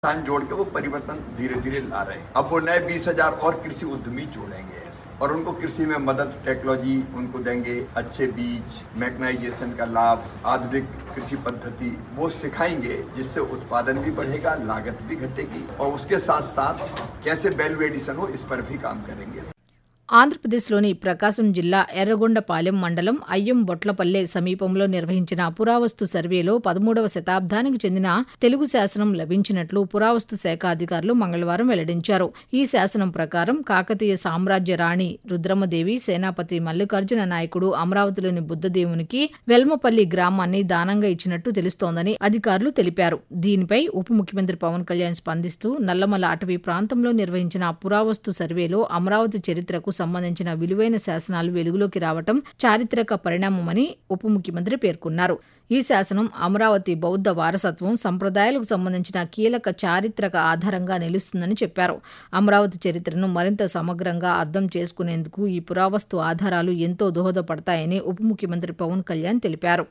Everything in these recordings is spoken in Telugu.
किसान जोड़ के वो परिवर्तन धीरे धीरे ला रहे हैं अब वो नए बीस हजार और कृषि उद्यमी जोड़ेंगे ऐसे और उनको कृषि में मदद टेक्नोलॉजी उनको देंगे अच्छे बीज मैकनाइजेशन का लाभ आधुनिक कृषि पद्धति वो सिखाएंगे जिससे उत्पादन भी बढ़ेगा लागत भी घटेगी और उसके साथ साथ कैसे वैल्यू एडिशन हो इस पर भी काम करेंगे ఆంధ్రప్రదేశ్లోని ప్రకాశం జిల్లా ఎర్రగొండపాలెం మండలం అయ్యం బొట్లపల్లె సమీపంలో నిర్వహించిన పురావస్తు సర్వేలో పదమూడవ శతాబ్దానికి చెందిన తెలుగు శాసనం లభించినట్లు పురావస్తు శాఖ అధికారులు మంగళవారం వెల్లడించారు ఈ శాసనం ప్రకారం కాకతీయ సామ్రాజ్య రాణి రుద్రమదేవి సేనాపతి మల్లికార్జున నాయకుడు అమరావతిలోని బుద్ధదేవునికి వెల్మపల్లి గ్రామాన్ని దానంగా ఇచ్చినట్టు తెలుస్తోందని అధికారులు తెలిపారు దీనిపై ఉప ముఖ్యమంత్రి పవన్ కళ్యాణ్ స్పందిస్తూ నల్లమల అటవీ ప్రాంతంలో నిర్వహించిన పురావస్తు సర్వేలో అమరావతి చరిత్రకు సంబంధించిన విలువైన శాసనాలు వెలుగులోకి రావటం చారిత్రక పరిణామమని ఉప ముఖ్యమంత్రి పేర్కొన్నారు ఈ శాసనం అమరావతి బౌద్ధ వారసత్వం సంప్రదాయాలకు సంబంధించిన కీలక చారిత్రక ఆధారంగా నిలుస్తుందని చెప్పారు అమరావతి చరిత్రను మరింత సమగ్రంగా అర్థం చేసుకునేందుకు ఈ పురావస్తు ఆధారాలు ఎంతో దోహదపడతాయని ఉప ముఖ్యమంత్రి పవన్ కళ్యాణ్ తెలిపారు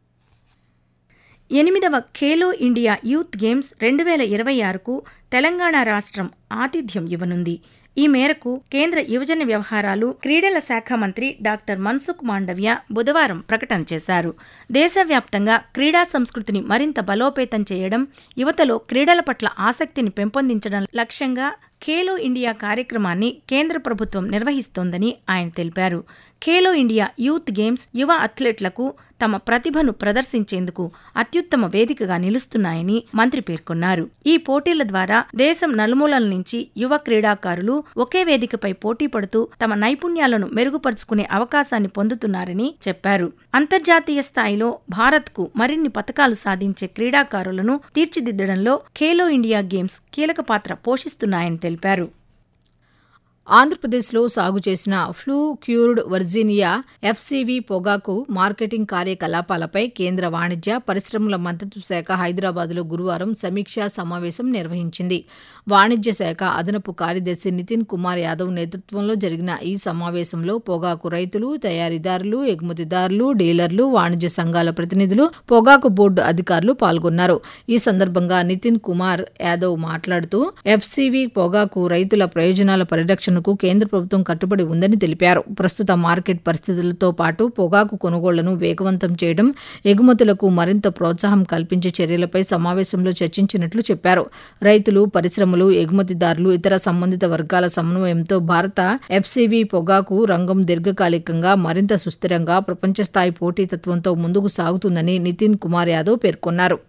ఎనిమిదవ ఖేలో ఇండియా యూత్ గేమ్స్ రెండు వేల ఇరవై ఆరుకు తెలంగాణ రాష్ట్రం ఆతిథ్యం ఇవ్వనుంది ఈ మేరకు కేంద్ర యువజన వ్యవహారాలు క్రీడల శాఖ మంత్రి డాక్టర్ మన్సుఖ్ మాండవ్య బుధవారం ప్రకటన చేశారు దేశవ్యాప్తంగా క్రీడా సంస్కృతిని మరింత బలోపేతం చేయడం యువతలో క్రీడల పట్ల ఆసక్తిని పెంపొందించడం లక్ష్యంగా ఖేలో ఇండియా కార్యక్రమాన్ని కేంద్ర ప్రభుత్వం నిర్వహిస్తోందని ఆయన తెలిపారు ఖేలో ఇండియా యూత్ గేమ్స్ యువ అథ్లెట్లకు తమ ప్రతిభను ప్రదర్శించేందుకు అత్యుత్తమ వేదికగా నిలుస్తున్నాయని మంత్రి పేర్కొన్నారు ఈ పోటీల ద్వారా దేశం నలుమూలల నుంచి యువ క్రీడాకారులు ఒకే వేదికపై పోటీ పడుతూ తమ నైపుణ్యాలను మెరుగుపరుచుకునే అవకాశాన్ని పొందుతున్నారని చెప్పారు అంతర్జాతీయ స్థాయిలో భారత్కు మరిన్ని పతకాలు సాధించే క్రీడాకారులను తీర్చిదిద్దడంలో ఖేలో ఇండియా గేమ్స్ కీలక పాత్ర పోషిస్తున్నాయని తెలిపారు ఆంధ్రప్రదేశ్లో సాగు చేసిన ఫ్లూ క్యూర్డ్ వర్జీనియా ఎఫ్సీవీ పొగాకు మార్కెటింగ్ కార్యకలాపాలపై కేంద్ర వాణిజ్య పరిశ్రమల మంత్రిత్వ శాఖ హైదరాబాద్లో గురువారం సమీక్షా సమావేశం నిర్వహించింది వాణిజ్య శాఖ అదనపు కార్యదర్శి నితిన్ కుమార్ యాదవ్ నేతృత్వంలో జరిగిన ఈ సమావేశంలో పొగాకు రైతులు తయారీదారులు ఎగుమతిదారులు డీలర్లు వాణిజ్య సంఘాల ప్రతినిధులు పొగాకు బోర్డు అధికారులు పాల్గొన్నారు ఈ సందర్భంగా నితిన్ కుమార్ యాదవ్ మాట్లాడుతూ ఎఫ్సీవీ పొగాకు రైతుల ప్రయోజనాల పరిరక్షణ కు కేంద్ర ప్రభుత్వం కట్టుబడి ఉందని తెలిపారు ప్రస్తుత మార్కెట్ పరిస్థితులతో పాటు పొగాకు కొనుగోళ్లను వేగవంతం చేయడం ఎగుమతులకు మరింత ప్రోత్సాహం కల్పించే చర్యలపై సమావేశంలో చర్చించినట్లు చెప్పారు రైతులు పరిశ్రమలు ఎగుమతిదారులు ఇతర సంబంధిత వర్గాల సమన్వయంతో భారత ఎఫ్సీవీ పొగాకు రంగం దీర్ఘకాలికంగా మరింత సుస్థిరంగా ప్రపంచస్థాయి పోటీతత్వంతో ముందుకు సాగుతుందని నితిన్ కుమార్ యాదవ్ పేర్కొన్నారు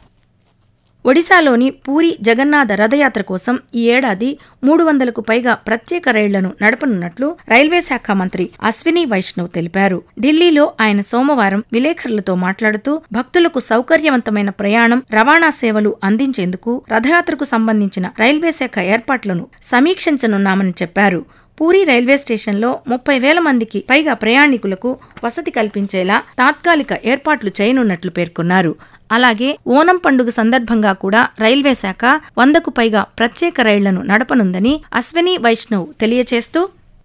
ఒడిశాలోని పూరి జగన్నాథ రథయాత్ర కోసం ఈ ఏడాది మూడు వందలకు పైగా ప్రత్యేక రైళ్లను నడపనున్నట్లు రైల్వే శాఖ మంత్రి అశ్విని వైష్ణవ్ తెలిపారు ఢిల్లీలో ఆయన సోమవారం విలేకరులతో మాట్లాడుతూ భక్తులకు సౌకర్యవంతమైన ప్రయాణం రవాణా సేవలు అందించేందుకు రథయాత్రకు సంబంధించిన రైల్వే శాఖ ఏర్పాట్లను సమీక్షించనున్నామని చెప్పారు పూరి రైల్వే స్టేషన్లో ముప్పై వేల మందికి పైగా ప్రయాణికులకు వసతి కల్పించేలా తాత్కాలిక ఏర్పాట్లు చేయనున్నట్లు పేర్కొన్నారు అలాగే ఓనం పండుగ సందర్భంగా కూడా రైల్వే శాఖ వందకు పైగా ప్రత్యేక రైళ్లను నడపనుందని అశ్విని వైష్ణవ్ తెలియచేస్తూ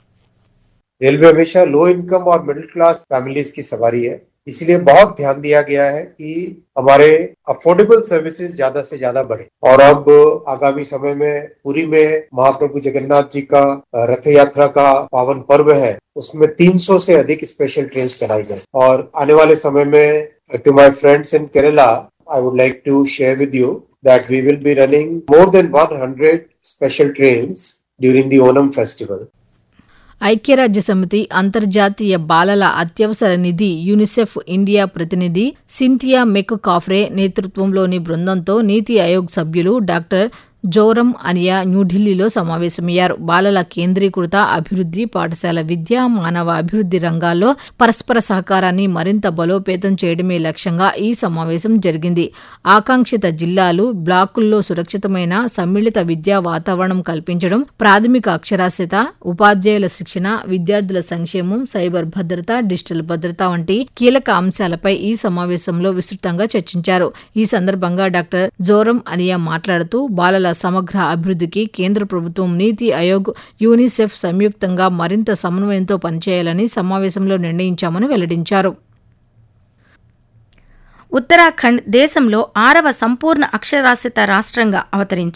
रेलवे हमेशा लो इनकम और मिडिल क्लास फैमिलीज की सवारी है इसलिए बहुत ध्यान दिया गया है कि हमारे अफोर्डेबल सर्विसेज ज्यादा से ज्यादा बढ़े और अब आगामी समय में पूरी में महाप्रभु जगन्नाथ जी का रथ यात्रा का पावन पर्व है उसमें 300 से अधिक स्पेशल ट्रेन चलाई गई और आने वाले समय में to my friends in Kerala I would like to share with you that we will be running more than 100 special trains during the Onam festival. ఐక్యరాజ్య సమితి అంతర్జాతీయ బాలల అత్యవసర నిధి యూనిసెఫ్ ఇండియా ప్రతినిధి సింథియా మెక్ కాఫ్రే నేతృత్వంలోని బృందంతో నీతి ఆయోగ్ సభ్యులు డాక్టర్ జోరం అనియా న్యూఢిల్లీలో సమావేశమయ్యారు బాలల కేంద్రీకృత అభివృద్ధి పాఠశాల విద్య మానవ అభివృద్ధి రంగాల్లో పరస్పర సహకారాన్ని మరింత బలోపేతం చేయడమే లక్ష్యంగా ఈ సమావేశం జరిగింది ఆకాంక్షిత జిల్లాలు బ్లాకుల్లో సురక్షితమైన సమ్మిళిత విద్యా వాతావరణం కల్పించడం ప్రాథమిక అక్షరాస్యత ఉపాధ్యాయుల శిక్షణ విద్యార్థుల సంక్షేమం సైబర్ భద్రత డిజిటల్ భద్రత వంటి కీలక అంశాలపై ఈ సమావేశంలో విస్తృతంగా చర్చించారు ఈ సందర్భంగా డాక్టర్ జోరం అనియా మాట్లాడుతూ బాలల సమగ్ర అభివృద్ధికి కేంద్ర ప్రభుత్వం నీతి ఆయోగ్ యూనిసెఫ్ సంయుక్తంగా మరింత సమన్వయంతో పనిచేయాలని సమావేశంలో నిర్ణయించామని వెల్లడించారు ఉత్తరాఖండ్ దేశంలో ఆరవ సంపూర్ణ అక్షరాస్యత రాష్ట్రంగా అవతరించింది